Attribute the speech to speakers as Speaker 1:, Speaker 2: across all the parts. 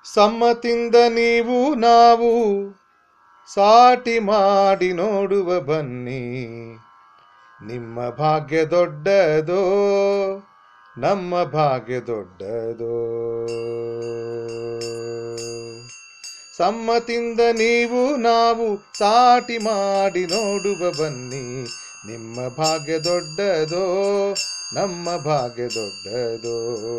Speaker 1: ಸಮ್ಮತಿಂದ ನೀವು ನಾವು ಸಾಟಿ ಮಾಡಿ ನೋಡುವ ಬನ್ನಿ ನಿಮ್ಮ ಭಾಗ್ಯ ದೊಡ್ಡದೋ ನಮ್ಮ ಭಾಗ್ಯ ದೊಡ್ಡದೋ ಸಮ್ಮತಿಂದ ನೀವು ನಾವು ಸಾಟಿ ಮಾಡಿ ನೋಡುವ ಬನ್ನಿ ನಿಮ್ಮ ಭಾಗ್ಯ ದೊಡ್ಡದೋ ನಮ್ಮ ಭಾಗ್ಯ ದೊಡ್ಡದೋ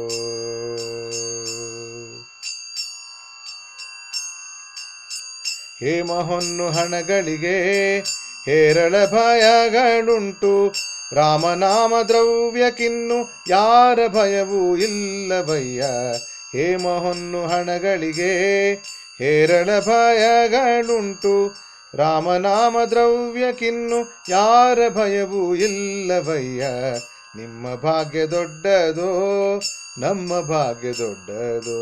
Speaker 1: ಹೇಮ ಹೊನ್ನು ಹಣಗಳಿಗೆ ಹೇರಳ ಭಯಗಳುಂಟು ರಾಮನಾಮ ದ್ರವ್ಯಕ್ಕಿನ್ನು ಯಾರ ಭಯವೂ ಇಲ್ಲವಯ್ಯ ಹೇಮ ಹೊನ್ನು ಹಣಗಳಿಗೆ ಹೇರಳ ಭಯಗಳುಂಟು ರಾಮನಾಮ ದ್ರವ್ಯಕ್ಕಿನ್ನು ಯಾರ ಭಯವೂ ಇಲ್ಲವಯ್ಯ ನಿಮ್ಮ ಭಾಗ್ಯ ದೊಡ್ಡದೋ ನಮ್ಮ ಭಾಗ್ಯ ದೊಡ್ಡದೋ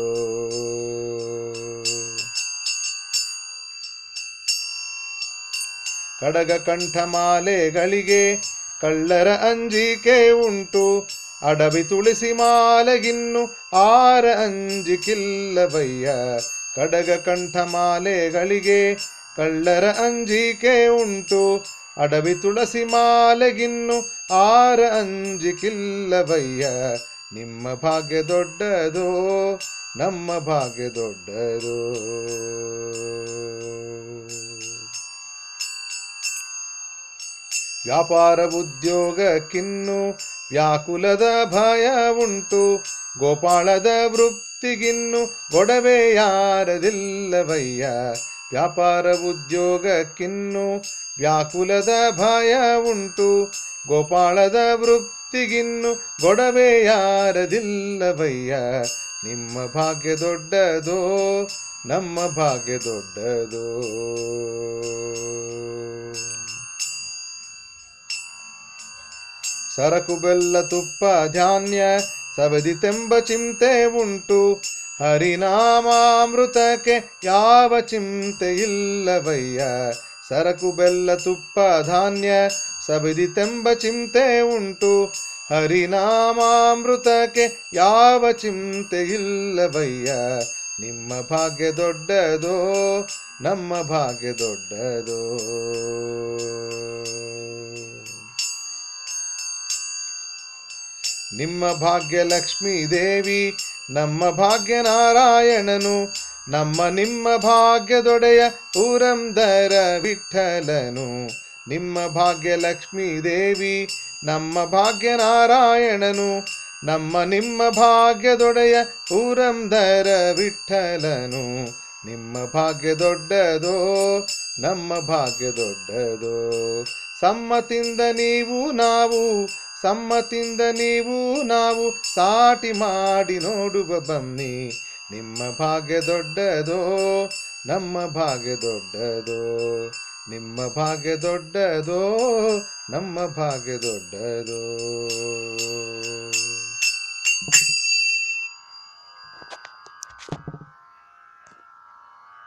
Speaker 1: ಕಡಗ ಕಂಠಮಾಲೆಗಳಿಗೆ ಕಳ್ಳರ ಅಂಜಿಕೆ ಉಂಟು ಅಡವಿ ತುಳಸಿ ಮಾಲೆಗಿನ್ನು ಆರ ಅಂಜಿಕಿಲ್ಲವಯ್ಯ ಕಡಗ ಕಂಠಮಾಲೆಗಳಿಗೆ ಕಳ್ಳರ ಅಂಜಿಕೆ ಉಂಟು ಅಡವಿ ತುಳಸಿ ಮಾಲೆಗಿನ್ನು ಆರ ಅಂಜಿಕಿಲ್ಲವಯ್ಯ ನಿಮ್ಮ ಭಾಗ್ಯ ದೊಡ್ಡದೋ ನಮ್ಮ ಭಾಗ್ಯ ದೊಡ್ಡದೋ ವ್ಯಾಪಾರ ಉದ್ಯೋಗಕ್ಕಿನ್ನು ವ್ಯಾಕುಲದ ಭಯ ಉಂಟು ಗೋಪಾಳದ ವೃತ್ತಿಗಿನ್ನು ಗೊಡವೆ ಯಾರದಿಲ್ಲವಯ್ಯ ವ್ಯಾಪಾರ ಉದ್ಯೋಗಕ್ಕಿನ್ನು ವ್ಯಾಕುಲದ ಭಯ ಉಂಟು ಗೋಪಾಳದ ವೃತ್ತಿಗಿನ್ನು ಗೊಡವೆ ಯಾರದಿಲ್ಲವಯ್ಯ ನಿಮ್ಮ ಭಾಗ್ಯ ದೊಡ್ಡದೋ ನಮ್ಮ ಭಾಗ್ಯ ದೊಡ್ಡದೋ ಸರಕು ಬೆಲ್ಲ ತುಪ್ಪ ಧಾನ್ಯ ಸವದಿತೆಂಬ ಚಿಂತೆ ಉಂಟು ಹರಿನಾಮಾಮೃತಕ್ಕೆ ಯಾವ ಚಿಂತೆ ಇಲ್ಲವಯ್ಯ ಸರಕು ಬೆಲ್ಲ ತುಪ್ಪ ಧಾನ್ಯ ಸಬದಿತೆಂಬ ಚಿಂತೆ ಉಂಟು ಹರಿನಾಮಾಮೃತಕ್ಕೆ ಯಾವ ಚಿಂತೆ ಇಲ್ಲವಯ್ಯ ನಿಮ್ಮ ಭಾಗ್ಯ ದೊಡ್ಡದೋ ನಮ್ಮ ಭಾಗ್ಯ ದೊಡ್ಡದೋ ನಿಮ್ಮ ಭಾಗ್ಯ ಲಕ್ಷ್ಮೀ ದೇವಿ ನಮ್ಮ ಭಾಗ್ಯ ನಾರಾಯಣನು ನಮ್ಮ ನಿಮ್ಮ ಭಾಗ್ಯದೊಡೆಯ ಪುರಂದರ ವಿಠಲನು ನಿಮ್ಮ ಭಾಗ್ಯ ಲಕ್ಷ್ಮೀ ದೇವಿ ನಮ್ಮ ಭಾಗ್ಯ ನಾರಾಯಣನು ನಮ್ಮ ನಿಮ್ಮ ಭಾಗ್ಯದೊಡೆಯ ಪುರಂದರ ವಿಠಲನು ನಿಮ್ಮ ಭಾಗ್ಯ ದೊಡ್ಡದೋ ನಮ್ಮ ಭಾಗ್ಯ ದೊಡ್ಡದೋ ಸಮ್ಮತಿಂದ ನೀವು ನಾವು ಸಮ್ಮತಿಂದ ನೀವು ನಾವು ಸಾಟಿ ಮಾಡಿ ನೋಡುವ ಬನ್ನಿ ನಿಮ್ಮ ಭಾಗ್ಯ ದೊಡ್ಡದೋ ನಮ್ಮ ಭಾಗ್ಯ ದೊಡ್ಡದೋ ನಿಮ್ಮ ಭಾಗ್ಯ ದೊಡ್ಡದೋ ನಮ್ಮ ಭಾಗ್ಯ ದೊಡ್ಡದೋ